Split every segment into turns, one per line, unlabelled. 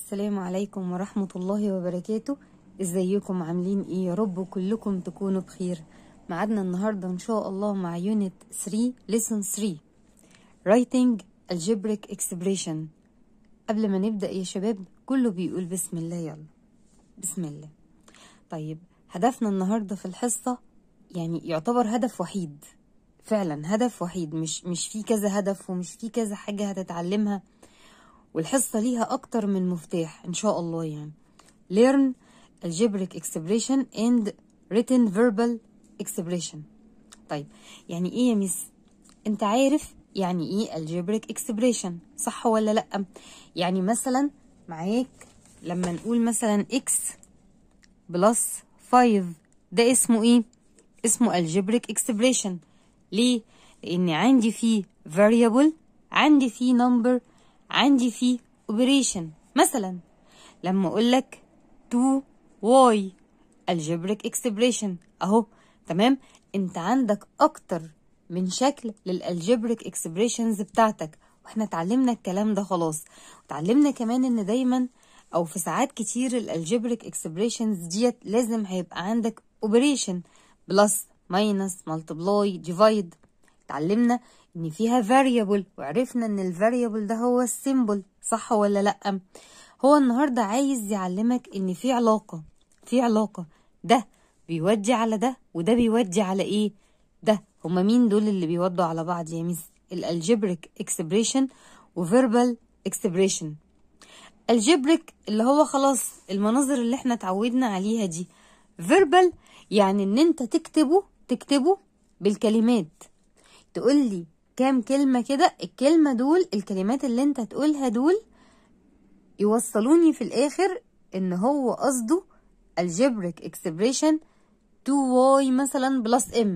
السلام عليكم ورحمة الله وبركاته ازيكم عاملين ايه يا رب كلكم تكونوا بخير معادنا النهاردة ان شاء الله مع يونت 3 lesson 3 writing algebraic expression قبل ما نبدأ يا شباب كله بيقول بسم الله يلا بسم الله طيب هدفنا النهاردة في الحصة يعني يعتبر هدف وحيد فعلا هدف وحيد مش مش في كذا هدف ومش في كذا حاجة هتتعلمها والحصة ليها أكتر من مفتاح إن شاء الله يعني learn algebraic expression and written verbal expression طيب يعني إيه يا ميس أنت عارف يعني إيه algebraic expression صح ولا لأ يعني مثلا معاك لما نقول مثلا x بلس 5 ده اسمه إيه اسمه algebraic expression ليه لأن عندي فيه variable عندي فيه number عندي فيه operation مثلا لما اقول لك 2y algebraic expression اهو تمام انت عندك اكتر من شكل للالجبريك اكسبريشنز بتاعتك واحنا اتعلمنا الكلام ده خلاص وتعلمنا كمان ان دايما او في ساعات كتير الالجبريك اكسبريشنز ديت لازم هيبقى عندك اوبريشن بلس ماينس ملتبلاي ديفايد اتعلمنا ان فيها variable وعرفنا ان الفاريبل ده هو السيمبل صح ولا لا هو النهارده عايز يعلمك ان في علاقه في علاقه ده بيودي على ده وده بيودي على ايه ده هما مين دول اللي بيودوا على بعض يا ميس الالجبريك اكسبريشن وفيربال اكسبريشن الجبريك اللي هو خلاص المناظر اللي احنا اتعودنا عليها دي فيربال يعني ان انت تكتبه تكتبه بالكلمات تقول لي كام كلمة كده الكلمة دول الكلمات اللي انت تقولها دول يوصلوني في الاخر ان هو قصده algebraic expression 2y مثلا بلس m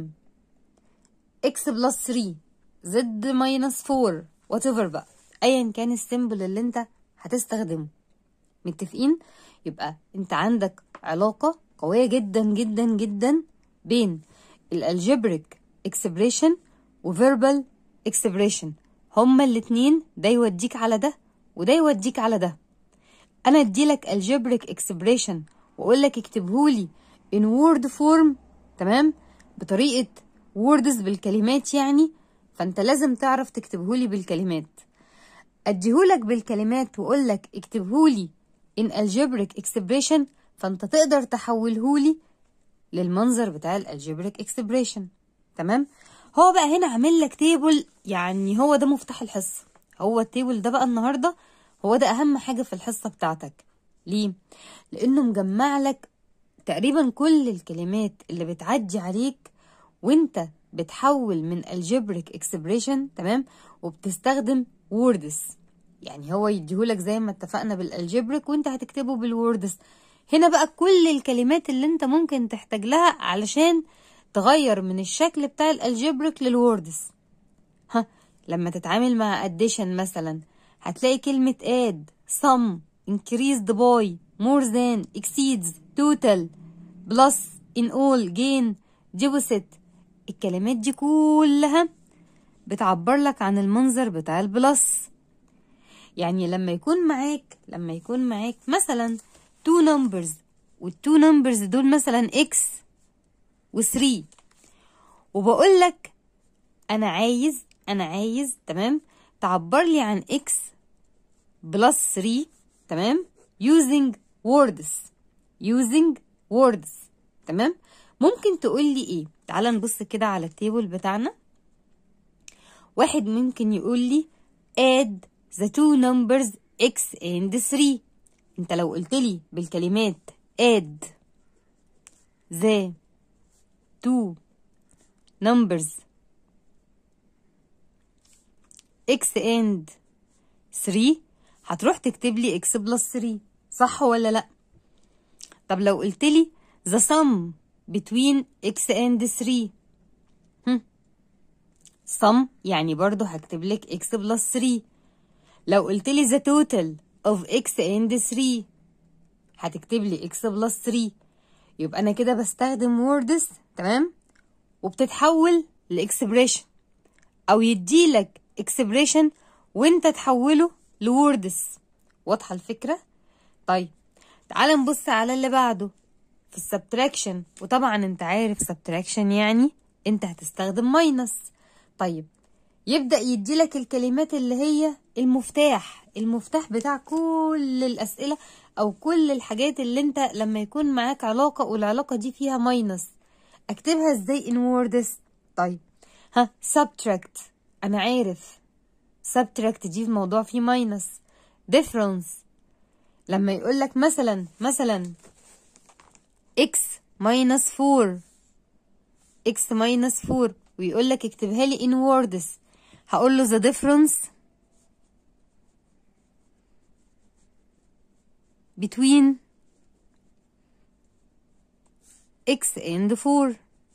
x بلس 3 z minus 4 whatever بقى ايا كان السيمبل اللي انت هتستخدمه متفقين يبقى انت عندك علاقة قوية جدا جدا جدا بين الالجبريك expression وفيربال اكسبريشن هما الاتنين ده يوديك على ده وده يوديك على ده انا اديلك algebraic expression واقول لك اكتبهولي in word form تمام بطريقه words بالكلمات يعني فانت لازم تعرف تكتبهولي بالكلمات اديهولك بالكلمات واقول لك اكتبهولي in algebraic expression فانت تقدر تحولهولي للمنظر بتاع الالجبريك expression تمام هو بقى هنا عامل لك تيبل يعني هو ده مفتاح الحصه هو التيبل ده بقى النهارده هو ده اهم حاجه في الحصه بتاعتك ليه لانه مجمع لك تقريبا كل الكلمات اللي بتعدي عليك وانت بتحول من algebraic expression تمام وبتستخدم words يعني هو يديهولك زي ما اتفقنا بالالجبريك وانت هتكتبه بالوردز هنا بقى كل الكلمات اللي انت ممكن تحتاج لها علشان تغير من الشكل بتاع الالجبريك للوردز ها لما تتعامل مع addition مثلا هتلاقي كلمة add sum increased by more than exceeds total plus in all gain deposit الكلمات دي كلها بتعبر لك عن المنظر بتاع البلس يعني لما يكون معاك لما يكون معاك مثلا two numbers والتو numbers دول مثلا x و3 وبقول لك انا عايز انا عايز تمام تعبر لي عن x بلس 3 تمام using words using words تمام ممكن تقول لي ايه تعال نبص كده على التيبل بتاعنا واحد ممكن يقول لي add the two numbers x and 3 انت لو قلت لي بالكلمات add the two numbers x and 3 هتروح تكتب لي x بلس 3 صح ولا لا طب لو قلت لي the sum between x and 3 هم. sum يعني برضو هكتب لك x بلس 3 لو قلت لي the total of x and 3 هتكتب لي x بلس 3 يبقى انا كده بستخدم words تمام وبتتحول لاكسبريشن او يديلك اكسبريشن وانت تحوله لوردز واضحه الفكره طيب تعال نبص على اللي بعده في السبتراكشن وطبعا انت عارف سبتراكشن يعني انت هتستخدم ماينس طيب يبدأ يديلك الكلمات اللي هي المفتاح المفتاح بتاع كل الأسئلة أو كل الحاجات اللي انت لما يكون معاك علاقة والعلاقة دي فيها ماينس اكتبها ازاي in words طيب ها subtract أنا عارف subtract دي الموضوع فيه ماينس difference لما يقولك مثلا مثلا x minus 4 x minus 4 ويقول لك اكتبها لي in words هقول له the difference between x and 4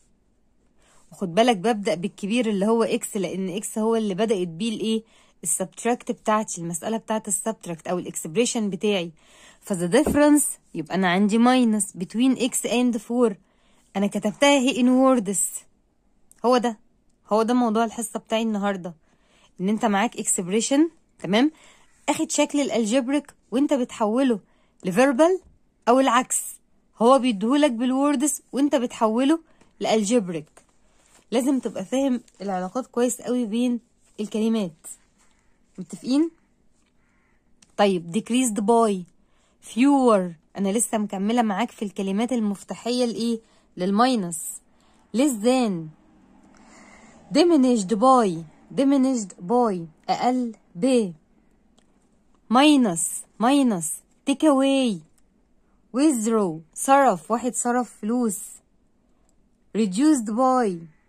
وخد بالك ببدأ بالكبير اللي هو x لأن x هو اللي بدأت بيه الايه السبتراكت بتاعتي المسألة بتاعت السبتراكت أو الاكسبريشن بتاعي فذا difference يبقى أنا عندي minus between x and 4 أنا كتبتها هي in words هو ده هو ده موضوع الحصة بتاعي النهاردة إن أنت معاك expression تمام أخد شكل الالجبريك وأنت بتحوله لفيربال أو العكس هو بيديهولك بالوردز وأنت بتحوله لالجبريك لازم تبقى فاهم العلاقات كويس قوي بين الكلمات متفقين طيب decreased by fewer انا لسه مكمله معاك في الكلمات المفتاحيه لايه للماينس less than diminished by diminished by اقل ب minus minus take away withdraw صرف واحد صرف فلوس reduced by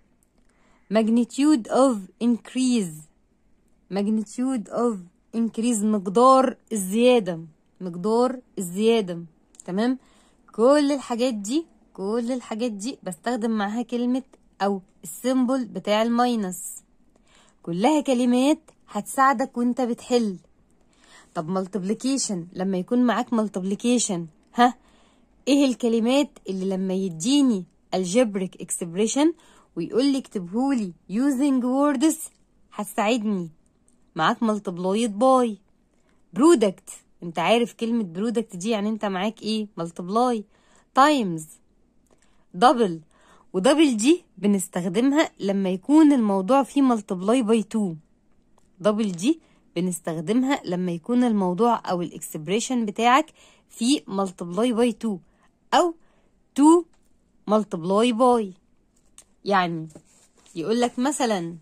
magnitude of increase magnitude of increase مقدار الزيادة مقدار الزيادة تمام كل الحاجات دي كل الحاجات دي بستخدم معاها كلمة أو السيمبل بتاع الماينس كلها كلمات هتساعدك وانت بتحل طب ملتبليكيشن لما يكون معاك ملتبليكيشن ها ايه الكلمات اللي لما يديني algebraic expression ويقول لي اكتبهولي using words هتساعدني معاك multiplied by product انت عارف كلمة برودكت دي يعني انت معاك ايه multiply times double ودبل دي بنستخدمها لما يكون الموضوع فيه multiply by 2 دبل دي بنستخدمها لما يكون الموضوع او الاكسبريشن بتاعك فيه multiply by 2 او 2 multiply by يعني يقول لك مثلا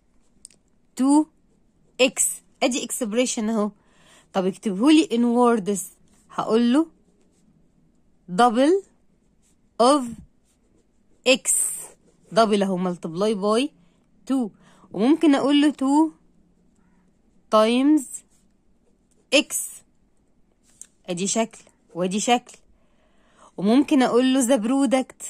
2 x ادي اكسبريشن اهو طب اكتبهولي in words هقول له double of x double اهو multiply by 2 وممكن اقول له 2 times x ادي شكل وادي شكل وممكن اقول له the product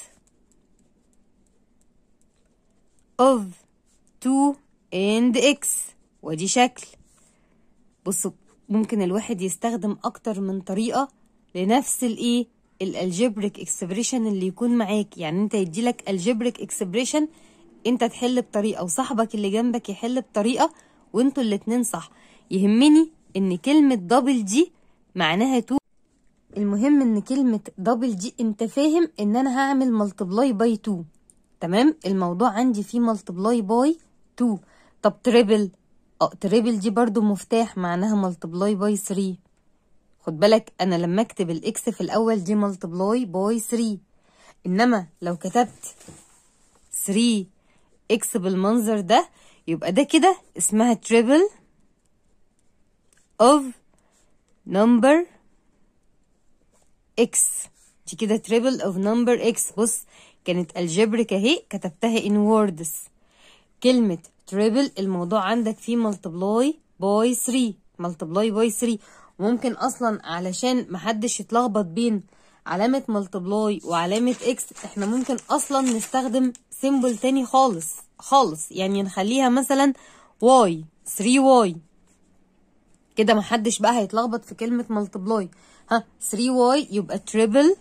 of 2 and x وادي شكل بصوا ممكن الواحد يستخدم اكتر من طريقة لنفس الايه الالجبريك اكسبريشن اللي يكون معاك يعني انت يديلك الجبريك اكسبريشن انت تحل بطريقة وصاحبك اللي جنبك يحل بطريقة وانتوا الاتنين صح يهمني ان كلمة دبل دي معناها تو المهم ان كلمة دبل دي انت فاهم ان انا هعمل ملتبلاي باي 2 تمام الموضوع عندي فيه ملتبلاي باي 2 طب تريبل اه تريبل دي برضو مفتاح معناها ملتبلاي باي 3 خد بالك انا لما اكتب الاكس في الاول دي ملتبلاي باي 3 انما لو كتبت 3 اكس بالمنظر ده يبقى ده كده اسمها تريبل of number x دي كده تريبل of number x بص كانت الجبريك اهي كتبتها in words كلمة تريبل الموضوع عندك فيه multiply by 3 multiply by 3 ممكن اصلا علشان محدش يتلخبط بين علامة multiply وعلامة x احنا ممكن اصلا نستخدم سيمبل تاني خالص خالص يعني نخليها مثلا y 3y كده محدش بقى هيتلخبط في كلمة multiply ها 3y يبقى triple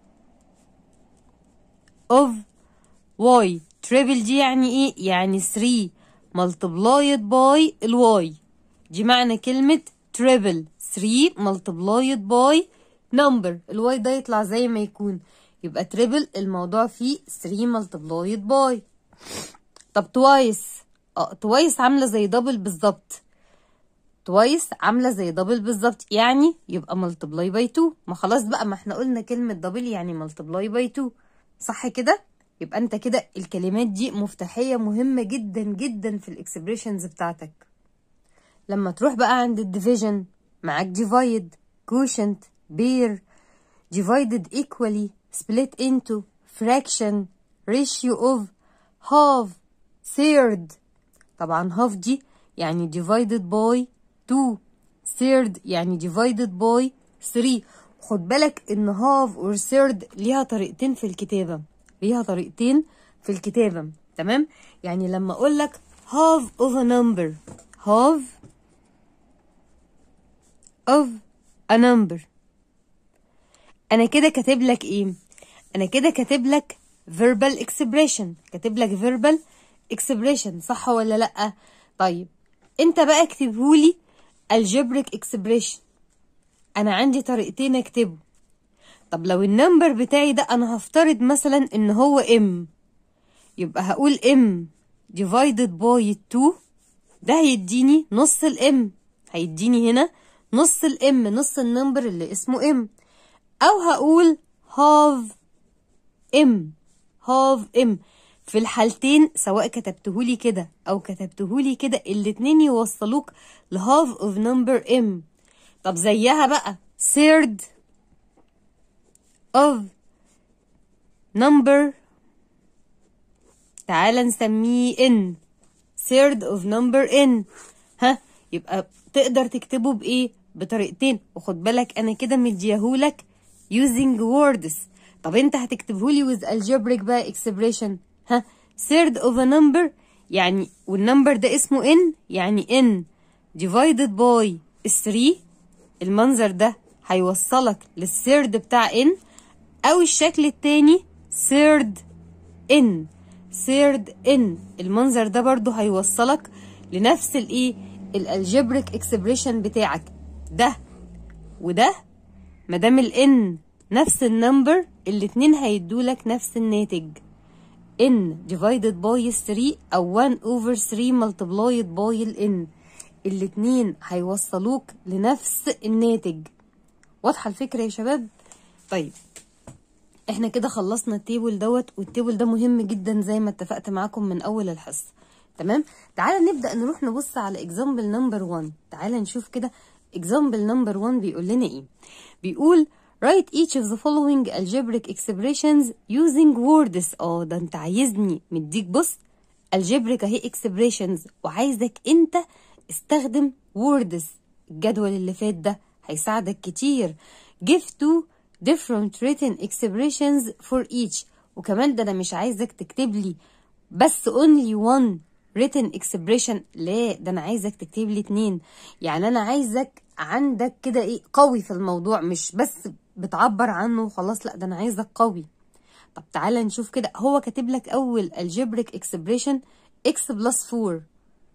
of y triple دي يعني ايه يعني 3 multiplied by الواي دي معنى كلمة triple 3 multiplied by number الواي ده يطلع زي ما يكون يبقى تريبل الموضوع فيه 3 multiplied by طب توايس اه توايس عامله زي دبل بالظبط توايس عامله زي دبل بالظبط يعني يبقى ملتبلاي باي 2 ما خلاص بقى ما احنا قلنا كلمه دبل يعني ملتبلاي باي 2 صح كده يبقى انت كده الكلمات دي مفتاحيه مهمه جدا جدا في الاكسبريشنز بتاعتك لما تروح بقى عند الديفيجن معاك ديفايد كوشنت بير divided equally split into fraction ratio of half third طبعا half دي يعني divided by 2 third يعني divided by 3 خد بالك ان half or third ليها طريقتين في الكتابة ليها طريقتين في الكتابة تمام يعني لما اقول لك half of a number half of a number انا كده كاتب لك ايه انا كده كاتب لك verbal expression كاتب لك verbal expression صح ولا لا طيب انت بقى اكتبهولي algebraic expression انا عندي طريقتين اكتبه طب لو النمبر بتاعي ده انا هفترض مثلا ان هو m يبقى هقول m divided by 2 ده هيديني نص الام هيديني هنا نص الام نص النمبر اللي اسمه ام او هقول half ام half ام في الحالتين سواء كتبتهولي كده او كتبتهولي كده الاتنين يوصلوك لهاف اوف نمبر ام طب زيها بقى third of number تعال نسميه n third of number n ها يبقى تقدر تكتبه بايه بطريقتين وخد بالك انا كده مديهولك using words طب انت هتكتبهولي with algebraic بقى expression ها third of a number يعني والنمبر ده اسمه n يعني n divided by 3 المنظر ده هيوصلك للثيرد بتاع n او الشكل التاني third n third n المنظر ده برضو هيوصلك لنفس الايه الالجبريك اكسبريشن بتاعك ده وده مادام الان نفس النمبر الاتنين هيدولك نفس الناتج n divided by 3 او 1 over 3 multiplied by ال n الاتنين هيوصلوك لنفس الناتج واضحة الفكرة يا شباب طيب احنا كده خلصنا التيبل دوت والتيبل ده مهم جدا زي ما اتفقت معاكم من اول الحصة تمام تعالى نبدأ نروح نبص على example number 1 تعالى نشوف كده example number 1 بيقول لنا ايه بيقول write each of the following algebraic expressions using words اه ده انت عايزني مديك بص algebraic اهي expressions وعايزك انت استخدم words الجدول اللي فات ده هيساعدك كتير give two different written expressions for each وكمان ده انا مش عايزك تكتب لي بس only one written expression لا ده انا عايزك تكتب لي اتنين يعني انا عايزك عندك كده ايه قوي في الموضوع مش بس بتعبر عنه وخلاص لا ده انا عايزك قوي طب تعالى نشوف كده هو كاتب لك اول algebraic expression x plus 4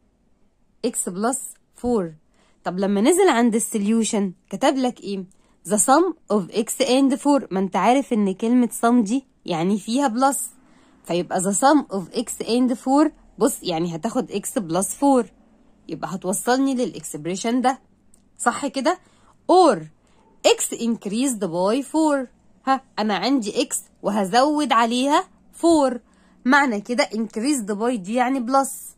x plus 4 طب لما نزل عند السوليوشن كتب لك ايه the sum of x and 4 ما انت عارف ان كلمة sum دي يعني فيها بلس فيبقى the sum of x and 4 بص يعني هتاخد x plus 4 يبقى هتوصلني للاكسبريشن ده صح كده or x increased by 4 ها انا عندي x وهزود عليها 4 معنى كده increased by دي يعني بلس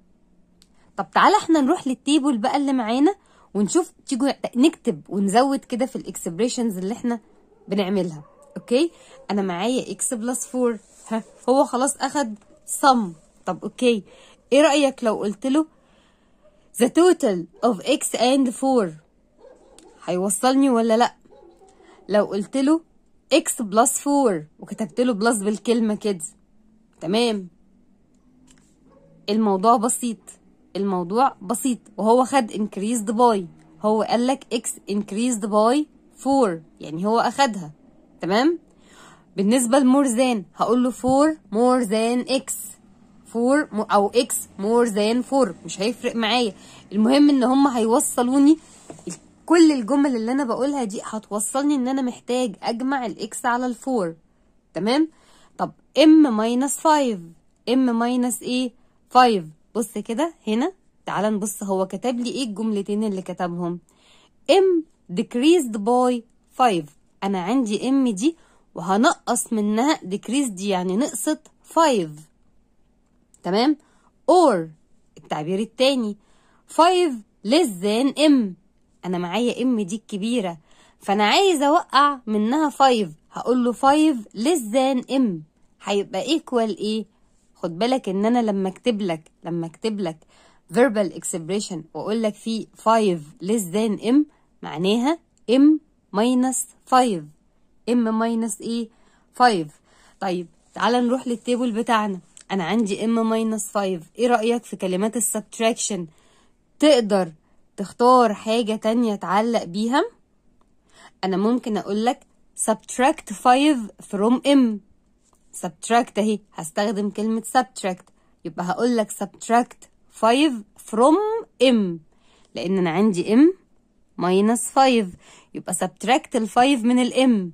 طب تعالى احنا نروح للتيبل بقى اللي معانا ونشوف تيجوا نكتب ونزود كده في الاكسبريشنز اللي احنا بنعملها اوكي انا معايا x بلس 4 ها هو خلاص اخد sum طب اوكي ايه رأيك لو قلت له the total of x and 4 هيوصلني ولا لا لو قلت له x بلس 4 وكتبت له بلس بالكلمة كده تمام الموضوع بسيط الموضوع بسيط وهو خد increased by هو قال لك x increased by 4 يعني هو اخدها تمام بالنسبة لمور ذان هقول له 4 more than x 4 او x more than 4 مش هيفرق معايا المهم ان هم هيوصلوني كل الجمل اللي انا بقولها دي هتوصلني ان انا محتاج اجمع الاكس على الفور تمام طب ام ماينس 5 ام ماينس ايه 5 بص كده هنا تعال نبص هو كتب لي ايه الجملتين اللي كتبهم ام decreased by 5 انا عندي ام دي وهنقص منها decreased دي يعني نقصت 5 تمام or التعبير التاني 5 less than m انا معايا ام دي الكبيره فانا عايز اوقع منها 5 هقول له 5 less than m هيبقى equal ايه خد بالك ان انا لما اكتب لك لما اكتب لك verbal expression واقول لك فيه 5 less than m معناها m minus 5 m minus ايه 5 طيب تعال نروح للتيبل بتاعنا انا عندي m minus 5 ايه رأيك في كلمات السبتراكشن تقدر تختار حاجة تانية تعلق بيها انا ممكن اقول لك subtract 5 from m subtract اهي هستخدم كلمة subtract يبقى هقول لك subtract 5 from m لان انا عندي m minus 5 يبقى subtract ال 5 من ال m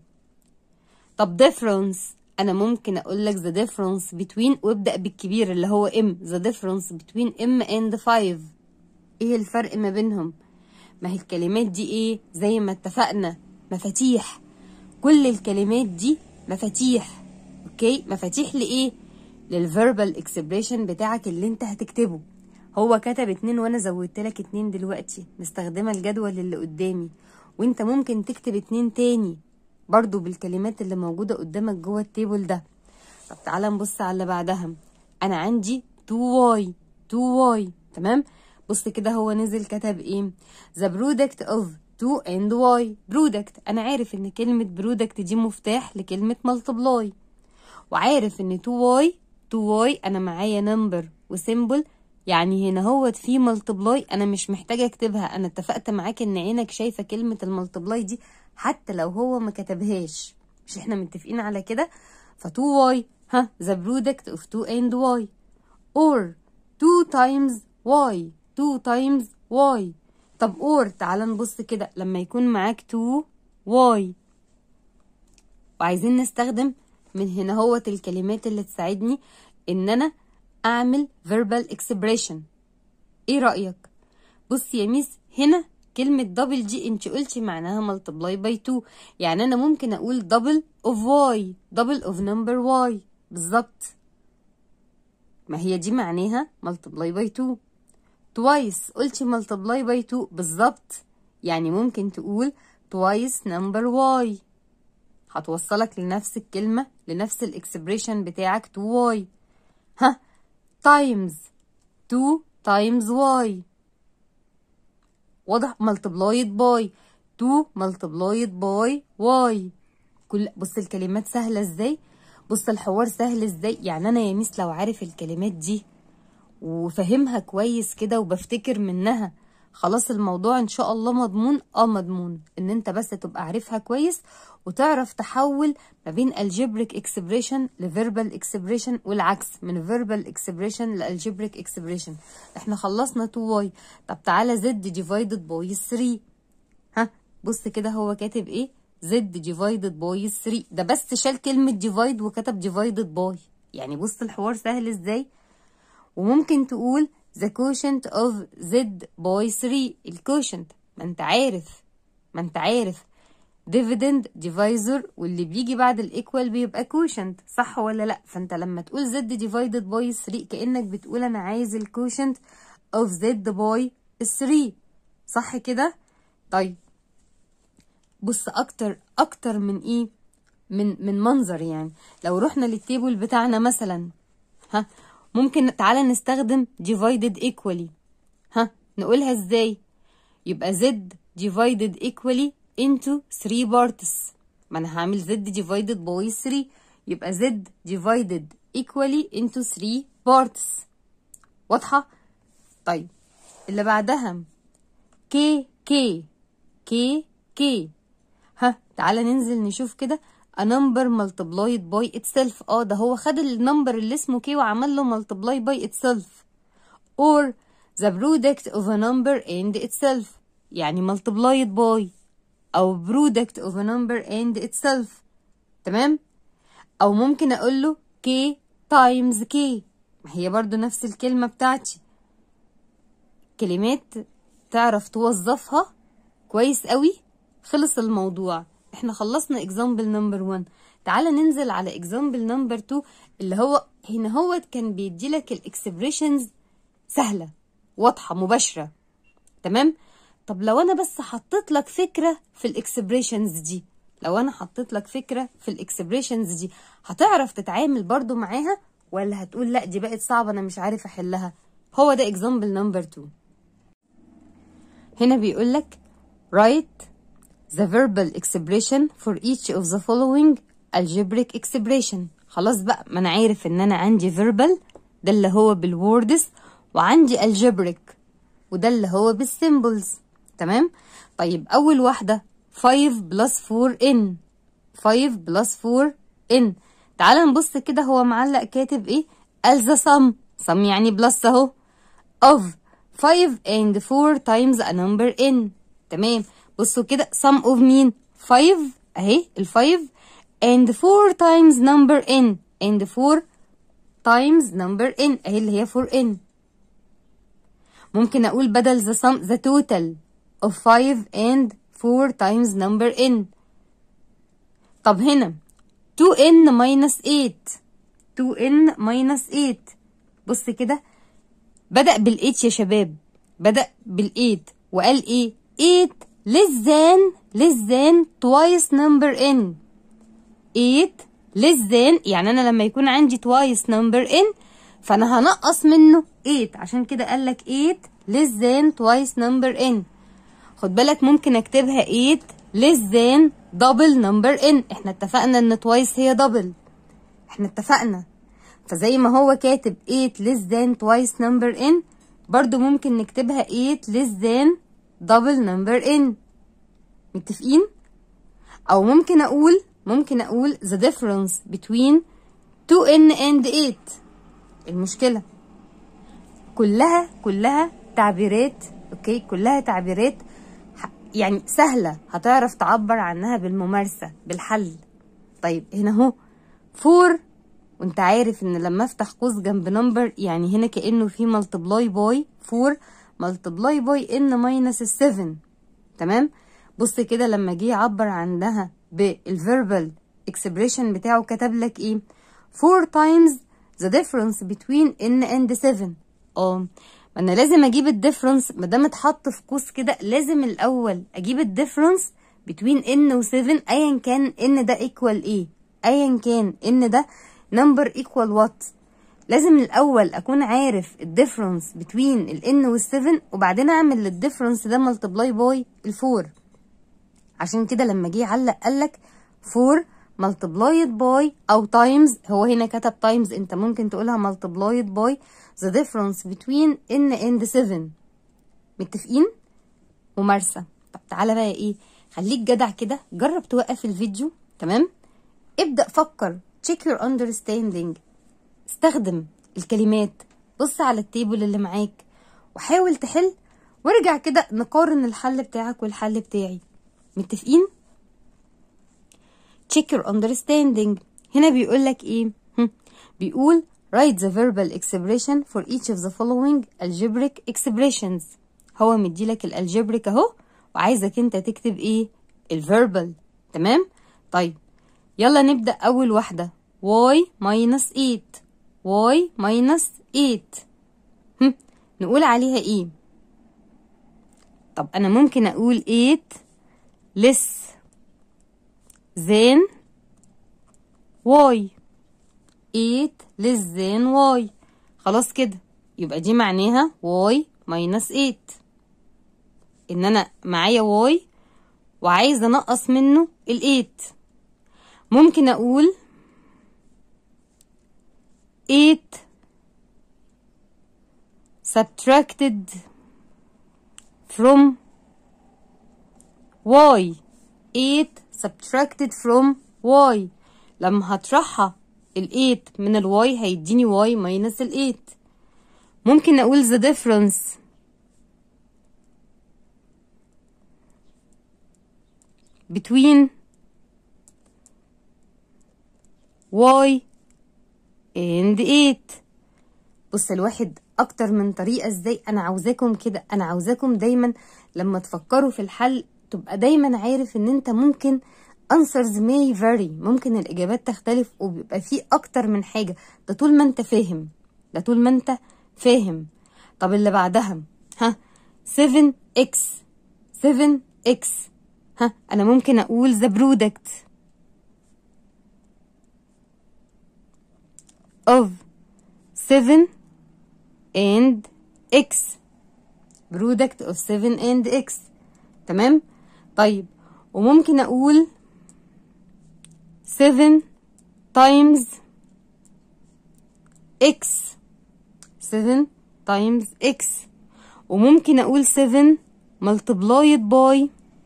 طب difference انا ممكن اقول لك the difference between وابدا بالكبير اللي هو m the difference between m and 5 ايه الفرق ما بينهم ما هي الكلمات دي ايه زي ما اتفقنا مفاتيح كل الكلمات دي مفاتيح اوكي مفاتيح لايه للفيربال اكسبريشن بتاعك اللي انت هتكتبه هو كتب اتنين وانا زودت لك اتنين دلوقتي مستخدمه الجدول اللي قدامي وانت ممكن تكتب اتنين تاني برضو بالكلمات اللي موجوده قدامك جوه التيبل ده طب تعالى نبص على اللي بعدها انا عندي 2y 2y تمام بص كده هو نزل كتب ايه the product of 2 and y product انا عارف ان كلمه product دي مفتاح لكلمه multiply وعارف ان 2y 2y انا معايا نمبر وسيمبل يعني هنا هو في ملتبلاي انا مش محتاجه اكتبها انا اتفقت معاك ان عينك شايفه كلمه الملتبلاي دي حتى لو هو ما كتبهاش مش احنا متفقين على كده ف 2y ها the product of 2 and y or 2 times y 2 times y طب or تعال نبص كده لما يكون معاك 2 y وعايزين نستخدم من هنا هوت الكلمات اللي تساعدني ان انا اعمل verbal expression ايه رأيك بص يا ميس هنا كلمة دبل دي انت قلتي معناها multiply by 2 يعني انا ممكن اقول double of y double of number y بالظبط ما هي دي معناها multiply by 2 twice قلتي multiply by 2 بالظبط يعني ممكن تقول twice number y هتوصلك لنفس الكلمة لنفس الاكسبريشن بتاعك 2y ها times 2 times y واضح multiplied by 2 multiplied by y كل بص الكلمات سهلة ازاي بص الحوار سهل ازاي يعني انا يا ميس لو عارف الكلمات دي وفهمها كويس كده وبفتكر منها خلاص الموضوع ان شاء الله مضمون اه مضمون ان انت بس تبقى عارفها كويس وتعرف تحول ما بين algebraic expression لverbal expression والعكس من verbal expression لalgebraic expression احنا خلصنا 2y طب تعالى z divided by 3 ها بص كده هو كاتب ايه z divided by 3 ده بس شال كلمة divide وكتب divided by يعني بص الحوار سهل ازاي وممكن تقول the quotient of z by 3 الكوشنت ما انت عارف ما انت عارف dividend divisor واللي بيجي بعد الايكوال بيبقى كوشنت صح ولا لا فانت لما تقول z divided by 3 كانك بتقول انا عايز الكوشنت of z by 3 صح كده طيب بص اكتر اكتر من ايه من من منظر يعني لو رحنا للتيبل بتاعنا مثلا ها ممكن تعالى نستخدم divided equally ها نقولها ازاي يبقى z divided equally into 3 parts ما انا هعمل z divided by 3 يبقى z divided equally into 3 parts واضحة طيب اللي بعدها k k k k ها تعالى ننزل نشوف كده a number multiplied by itself اه ده هو خد النمبر اللي اسمه k وعمل له multiply by itself or the product of a number and itself يعني multiplied by أو product of a number and itself تمام أو ممكن أقول له k times k ما هي برضو نفس الكلمة بتاعتي كلمات تعرف توظفها كويس قوي خلص الموضوع احنا خلصنا example number 1 تعالى ننزل على example number 2 اللي هو هنا هو كان بيديلك الاكسبريشنز سهلة واضحة مباشرة تمام طب لو انا بس حطيت لك فكرة في الاكسبريشنز دي لو انا حطيت لك فكرة في الاكسبريشنز دي هتعرف تتعامل برضو معاها ولا هتقول لا دي بقت صعبة انا مش عارف احلها هو ده example number 2 هنا بيقول لك write the verbal expression for each of the following algebraic expression خلاص بقى ما انا عارف ان انا عندي verbal ده اللي هو بالوردز وعندي algebraic وده اللي هو بالسيمبلز تمام طيب اول واحده 5 بلس 4 ان 5 بلس 4 ان تعال نبص كده هو معلق كاتب ايه قال the sum sum يعني بلس اهو of 5 and 4 times a number n تمام بصوا كده sum of مين 5 اهي ال 5 and 4 times number n and 4 times number n اهي اللي هي 4n ممكن اقول بدل the sum the total of 5 and 4 times number n طب هنا 2n minus 8 2n minus 8 بص كده بدأ بال8 يا شباب بدأ بال8 وقال ايه 8 less than less than twice number n 8 less than يعني انا لما يكون عندي twice number n فانا هنقص منه 8 عشان كده قال لك 8 less than twice number n خد بالك ممكن اكتبها 8 less than double number n احنا اتفقنا ان twice هي double احنا اتفقنا فزي ما هو كاتب 8 less than twice number n برضو ممكن نكتبها 8 less than double number n متفقين او ممكن اقول ممكن اقول the difference between 2n and 8 المشكلة كلها كلها تعبيرات اوكي كلها تعبيرات يعني سهلة هتعرف تعبر عنها بالممارسة بالحل طيب هنا اهو 4 وانت عارف ان لما افتح قوس جنب نمبر يعني هنا كأنه في ملتبلاي باي 4 ملتبلاي باي ان ماينس 7 تمام بص كده لما جه يعبر عنها بالفيربال اكسبريشن بتاعه كتب لك ايه 4 times the difference between n and 7 اه ما انا لازم اجيب الديفرنس ما دام اتحط في قوس كده لازم الاول اجيب الديفرنس between n و 7 ايا كان n ده equal ايه ايا كان n ده number equal what لازم الاول اكون عارف الديفرنس between ال n وال 7 وبعدين اعمل الديفرنس ده multiply by ال 4 عشان كده لما جه يعلق قالك 4 multiplied by او times هو هنا كتب times انت ممكن تقولها multiplied by the difference between n and 7 متفقين ممارسة طب تعالى بقى ايه خليك جدع كده جرب توقف الفيديو تمام ابدأ فكر check your understanding استخدم الكلمات بص على التيبل اللي معاك وحاول تحل وارجع كده نقارن الحل بتاعك والحل بتاعي متفقين check your understanding هنا بيقول لك ايه هم. بيقول write the verbal expression for each of the following algebraic expressions هو مديلك الالجبريك اهو وعايزك انت تكتب ايه الفيربال تمام طيب يلا نبدأ أول واحدة y minus 8 y minus 8 هم. نقول عليها ايه طب أنا ممكن أقول 8 less than y 8 less than y خلاص كده يبقى دي معناها y minus 8 ان انا معايا y وعايزه انقص منه ال 8 ممكن اقول 8 subtracted from y 8 subtracted from y لما هطرحها ال 8 من ال y هيديني y minus ال 8 ممكن اقول the difference between y and 8 بص الواحد اكتر من طريقه ازاي انا عاوزاكم كده انا عاوزاكم دايما لما تفكروا في الحل تبقى دايما عارف ان انت ممكن answers may vary ممكن الاجابات تختلف وبيبقى فيه اكتر من حاجه ده طول ما انت فاهم ده طول ما انت فاهم طب اللي بعدها ها 7x 7x ها انا ممكن اقول the product of 7 and x product of 7 and x تمام طيب وممكن اقول 7 times x 7 times x وممكن اقول 7 multiplied by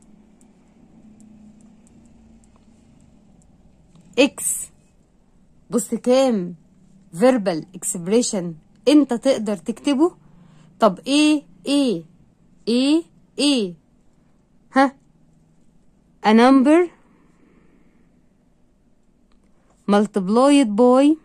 x بص كام verbal expression انت تقدر تكتبه طب ايه ايه ايه ايه ها a number multiplied by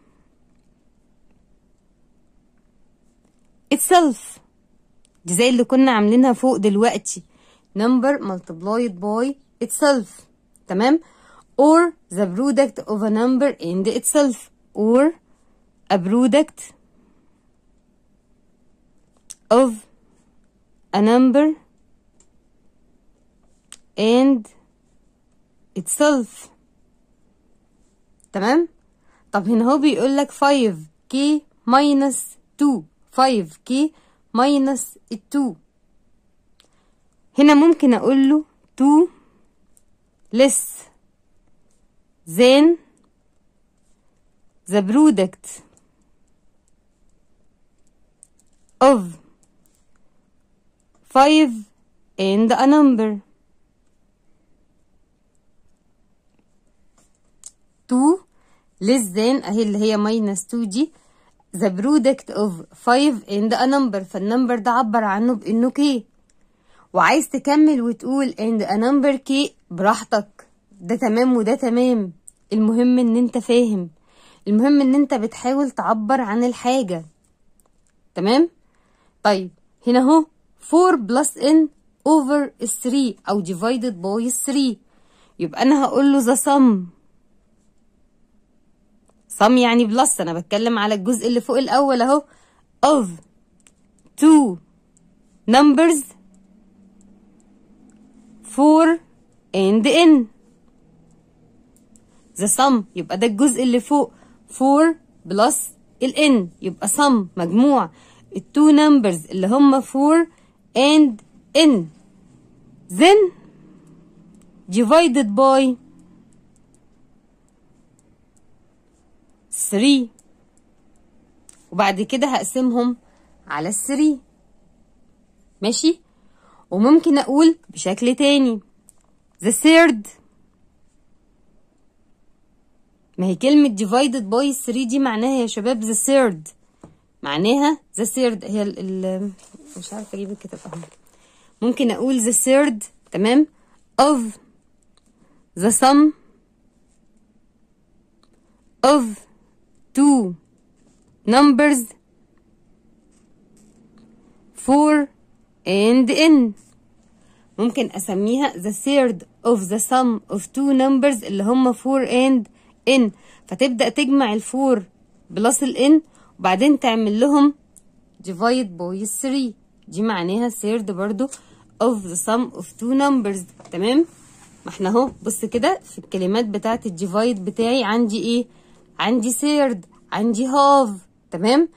itself دي زي اللي كنا عاملينها فوق دلوقتي number multiplied by itself تمام or the product of a number and itself or a product of a number and itself تمام طب هنا هو بيقول لك 5k minus 2 5k minus 2 هنا ممكن اقول له 2 less than the product of 5 and a number 2 less than اهي اللي هي minus 2 دي the product of 5 and a number فالنمبر ده عبر عنه بانه k وعايز تكمل وتقول and a number k براحتك ده تمام وده تمام المهم ان انت فاهم المهم ان انت بتحاول تعبر عن الحاجة تمام طيب هنا اهو 4 plus n over 3 او divided by 3 يبقى انا هقول له the sum sum يعني بلس انا بتكلم على الجزء اللي فوق الاول اهو of two numbers 4 and n the sum يبقى ده الجزء اللي فوق 4 بلس ال n يبقى sum مجموع التو numbers اللي هم 4 and n then divided by 3 وبعد كده هقسمهم على الثري ماشي وممكن اقول بشكل تاني the third ما هي كلمة divided by 3 دي معناها يا شباب the third معناها the third هي ال ال مش عارفة اجيب الكتاب اهو ممكن اقول the third تمام of the sum of two numbers 4 and n ممكن اسميها the third of the sum of two numbers اللي هم 4 and n فتبدأ تجمع الفور بلس ال n وبعدين تعمل لهم divide by 3 دي معناها third برضو of the sum of two numbers تمام ما احنا اهو بص كده في الكلمات بتاعت الديفايد بتاعي عندي ايه عندي third عندي half تمام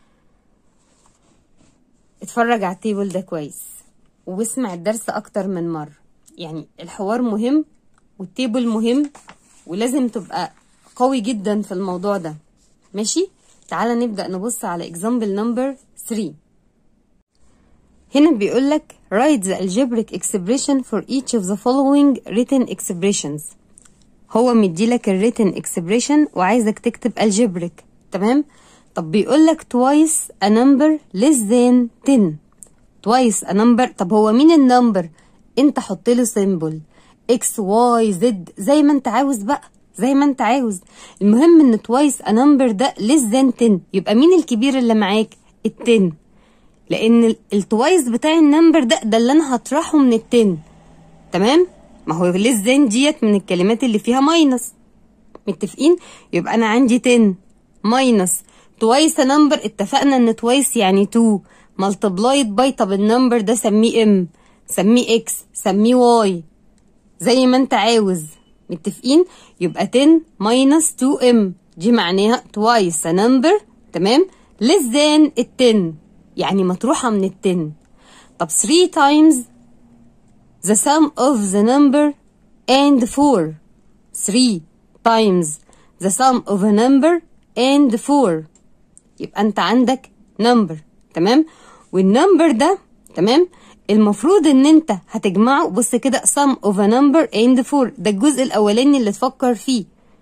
اتفرج على التيبل ده كويس واسمع الدرس اكتر من مرة يعني الحوار مهم والتيبل مهم ولازم تبقى قوي جدا في الموضوع ده ماشي تعالى نبدأ نبص على example number 3 هنا بيقول لك write the algebraic expression for each of the following written expressions هو مديلك ال written expression وعايزك تكتب algebraic تمام طب بيقول لك twice a number less than 10 twice a number طب هو مين النمبر انت حط له symbol اكس واي زد زي ما انت عاوز بقى زي ما انت عاوز المهم ان توايس ا نمبر ده less than 10 يبقى مين الكبير اللي معاك ال10 لان التوايس بتاع النمبر ده ده اللي انا هطرحه من ال10 تمام ما هو less than ديت من الكلمات اللي فيها ماينس متفقين يبقى انا عندي 10 ماينس توايس نمبر اتفقنا ان توايس يعني 2 ملتبلايد باي طب النمبر ده سميه ام سميه اكس سميه واي زي ما انت عاوز متفقين يبقى 10 ماينس 2 ام دي معناها توايس نمبر تمام less than ال 10 يعني مطروحة من ال 10 طب 3 times the sum of the number and 4 3 times the sum of a number and 4 يبقى انت عندك number تمام والنمبر ده تمام المفروض ان انت هتجمعه بص كده sum of a number and 4 ده الجزء الاولاني اللي تفكر فيه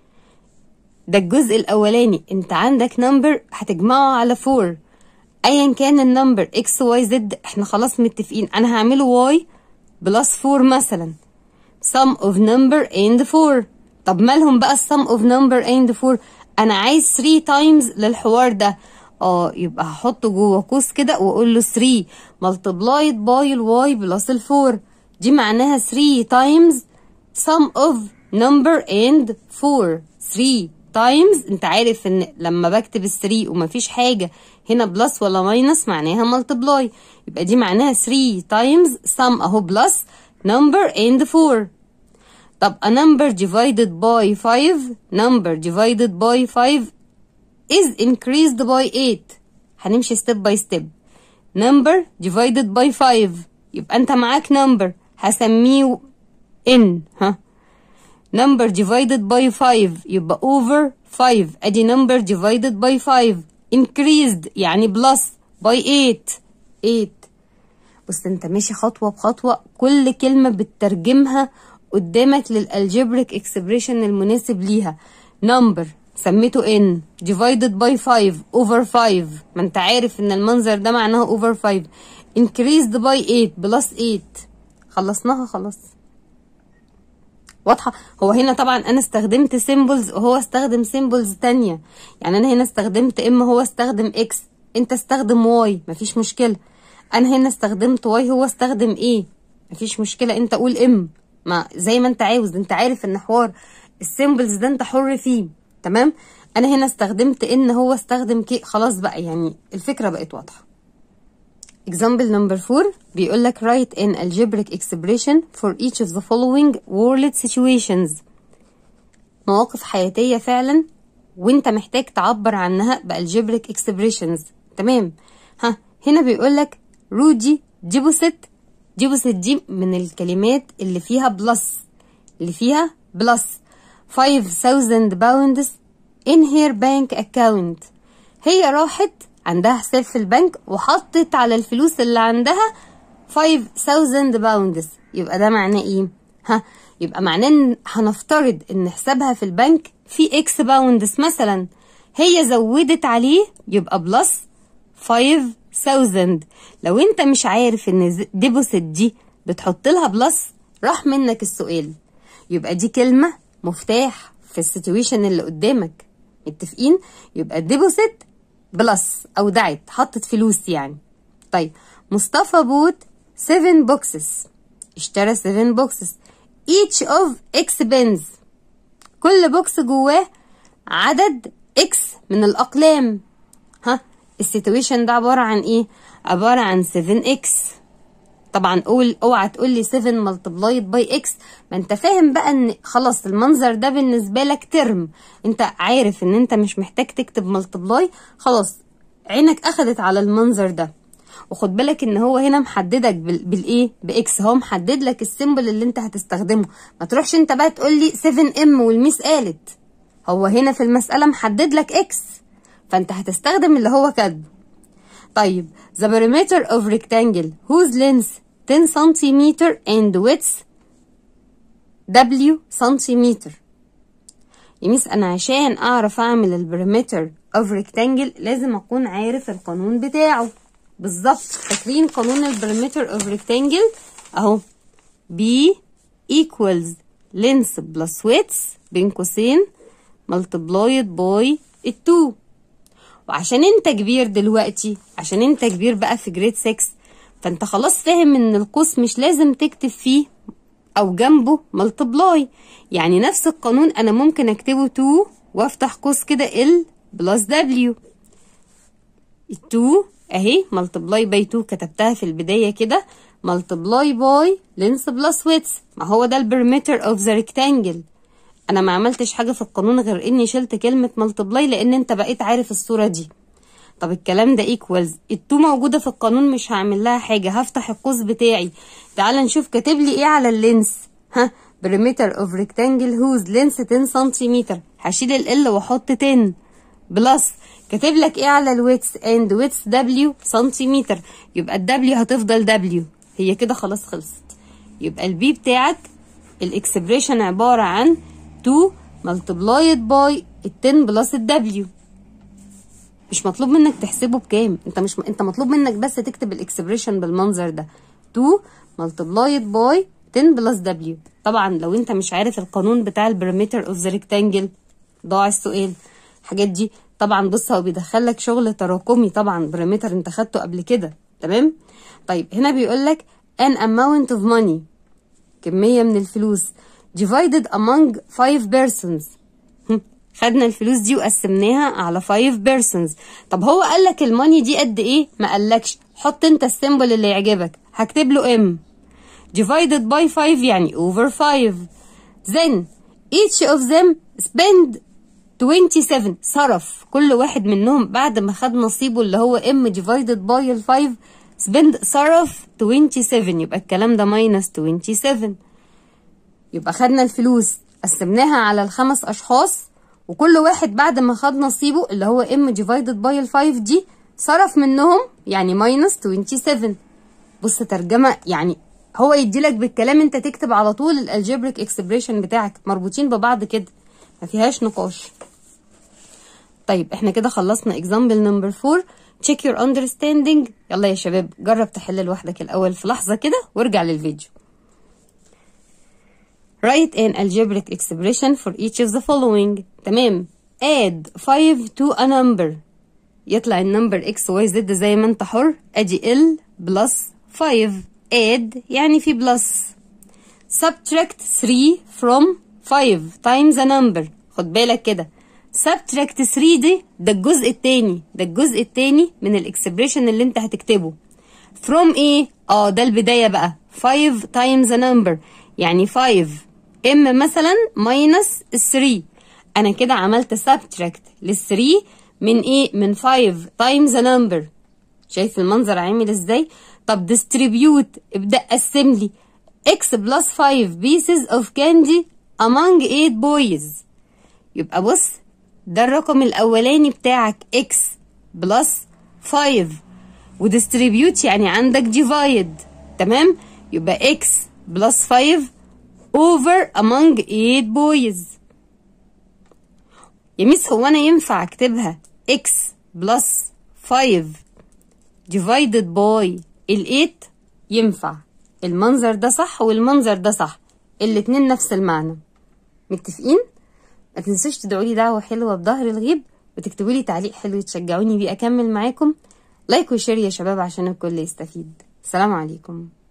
ده الجزء الاولاني انت عندك نمبر هتجمعه على 4 ايا كان النمبر x y z احنا خلاص متفقين انا هعمله y بلس 4 مثلا sum of number and 4 طب مالهم بقى السم of number and 4 انا عايز 3 times للحوار ده اه يبقى هحطه جوه قوس كده واقول له 3 multiplied by الواي بلس ال 4 دي معناها 3 times sum of number and 4 3 times انت عارف ان لما بكتب ال 3 ومفيش حاجه هنا بلس ولا ماينس معناها multiply يبقى دي معناها 3 times sum اهو بلس number and 4 طب a number divided by 5 number divided by 5 is increased by 8 هنمشي step by step number divided by 5 يبقى انت معاك number هسميه n ها number divided by 5 يبقى over 5 ادي number divided by 5 increased يعني plus by 8 8 بص انت ماشي خطوة بخطوة كل كلمة بتترجمها قدامك للالجبريك اكسبريشن المناسب ليها number سميته n divided by 5 over 5 ما انت عارف ان المنظر ده معناها over 5 increased by 8 plus 8 خلصناها خلاص واضحة هو هنا طبعا انا استخدمت سيمبلز وهو استخدم سيمبلز تانية يعني انا هنا استخدمت ام هو استخدم اكس انت استخدم واي مفيش مشكلة انا هنا استخدمت واي هو استخدم ايه مفيش مشكلة انت قول ام ما زي ما انت عاوز انت عارف ان حوار السيمبلز ده انت حر فيه تمام انا هنا استخدمت ان هو استخدم كي خلاص بقى يعني الفكرة بقت واضحة example number 4 بيقول لك write an algebraic expression for each of the following world situations مواقف حياتية فعلا وانت محتاج تعبر عنها بالجبريك expressions تمام ها هنا بيقول لك رودي ديبوست ديبوست دي من الكلمات اللي فيها بلس اللي فيها بلس 5000 باوندز in her bank account هي راحت عندها حساب في البنك وحطت على الفلوس اللي عندها 5000 باوندز يبقى ده معناه ايه ها يبقى معناه ان هنفترض ان حسابها في البنك في اكس باوندز مثلا هي زودت عليه يبقى بلس 5000 لو انت مش عارف ان ديبوسيت دي بتحط لها بلس راح منك السؤال يبقى دي كلمة مفتاح في السيتويشن اللي قدامك متفقين يبقى ديبوسيت بلس اودعت حطت فلوس يعني طيب مصطفى بوت 7 بوكسز اشترى 7 بوكسز each of x pens كل بوكس جواه عدد x من الاقلام ها السيتويشن ده عبارة عن ايه عبارة عن 7x طبعا قول اوعى تقول لي 7 ملتبلايد باي اكس ما انت فاهم بقى ان خلاص المنظر ده بالنسبه لك ترم انت عارف ان انت مش محتاج تكتب ملتبلاي خلاص عينك اخدت على المنظر ده وخد بالك ان هو هنا محددك بالايه باكس هو محدد لك السيمبل اللي انت هتستخدمه ما تروحش انت بقى تقول لي 7 ام والميس قالت هو هنا في المساله محدد لك اكس فانت هتستخدم اللي هو كاتبه طيب the perimeter of rectangle whose length 10 centimeter and width W سنتيمتر يميس انا عشان اعرف اعمل البريمتر of rectangle لازم اكون عارف القانون بتاعه بالظبط فاكرين قانون البريمتر of rectangle اهو B equals length plus width بين قوسين multiplied by التو وعشان انت كبير دلوقتي عشان انت كبير بقى في جريد 6 فانت خلاص فاهم ان القوس مش لازم تكتب فيه او جنبه ملتبلاي يعني نفس القانون انا ممكن اكتبه 2 وافتح قوس كده ال بلس دبليو ال 2 اهي ملتبلاي باي 2 كتبتها في البدايه كده ملتبلاي باي لينس بلس ويتس ما هو ده البريمتر اوف ذا ريكتانجل انا ما عملتش حاجه في القانون غير اني شلت كلمه ملتبلاي لان انت بقيت عارف الصوره دي طب الكلام ده ايكوالز التو موجوده في القانون مش هعمل لها حاجه هفتح القوس بتاعي تعال نشوف كاتب لي ايه على اللينس ها بريمتر اوف ريكتانجل هوز لينس 10 سنتيمتر هشيل ال واحط 10 بلس كاتب لك ايه على الويتس اند ويتس دبليو سنتيمتر يبقى الدبليو هتفضل دبليو هي كده خلاص خلصت يبقى البي بتاعك الاكسبريشن عباره عن 2 multiplied by ال 10 بلس الدبليو مش مطلوب منك تحسبه بكام انت مش انت مطلوب منك بس تكتب الاكسبريشن بالمنظر ده 2 multiplied by 10 بلس دبليو طبعا لو انت مش عارف القانون بتاع البريمتر اوف ذا ريكتانجل ضاع السؤال الحاجات دي طبعا بص هو بيدخلك شغل تراكمي طبعا بريمتر انت خدته قبل كده تمام طيب هنا بيقول لك an amount of money كميه من الفلوس divided among five persons خدنا الفلوس دي وقسمناها على 5 persons طب هو قال لك الماني دي قد ايه ما قالكش حط انت السيمبل اللي يعجبك هكتب له ام divided by 5 يعني over 5 then each of them spend 27 صرف كل واحد منهم بعد ما خد نصيبه اللي هو ام divided by ال 5 spend صرف 27 يبقى الكلام ده minus 27 يبقى خدنا الفلوس قسمناها على الخمس اشخاص وكل واحد بعد ما خد نصيبه اللي هو ام ديفايدد باي ال 5 دي صرف منهم يعني ماينس 27 بص ترجمه يعني هو يديلك بالكلام انت تكتب على طول الالجبريك اكسبريشن بتاعك مربوطين ببعض كده ما فيهاش نقاش طيب احنا كده خلصنا اكزامبل نمبر 4 check your understanding يلا يا شباب جرب تحل لوحدك الاول في لحظه كده وارجع للفيديو Write an algebraic expression for each of the following تمام add 5 to a number يطلع النمبر x y z زي ما انت حر ادي ال بلس 5 add يعني في بلس subtract 3 from 5 times a number خد بالك كده subtract 3 دي ده الجزء التاني ده الجزء التاني من الاكسبريشن اللي انت هتكتبه from ايه اه ده البداية بقى 5 times a number يعني 5 ام مثلا ماينس ال 3 انا كده عملت سبتراكت لل 3 من ايه من 5 تايمز نمبر شايف المنظر عامل ازاي طب ديستريبيوت ابدا قسم لي x بلس 5 pieces of candy among 8 boys يبقى بص ده الرقم الاولاني بتاعك x بلس 5 وديستريبيوت يعني عندك ديفايد تمام يبقى x بلس 5 over among 8 boys يا ميس هو انا ينفع اكتبها x بلس 5 divided by ال 8 ينفع المنظر ده صح والمنظر ده صح الاتنين نفس المعنى متفقين ما تنسوش تدعولي دعوة حلوة بظهر الغيب وتكتبوا لي تعليق حلو تشجعوني بيه اكمل معاكم لايك وشير يا شباب عشان الكل يستفيد السلام عليكم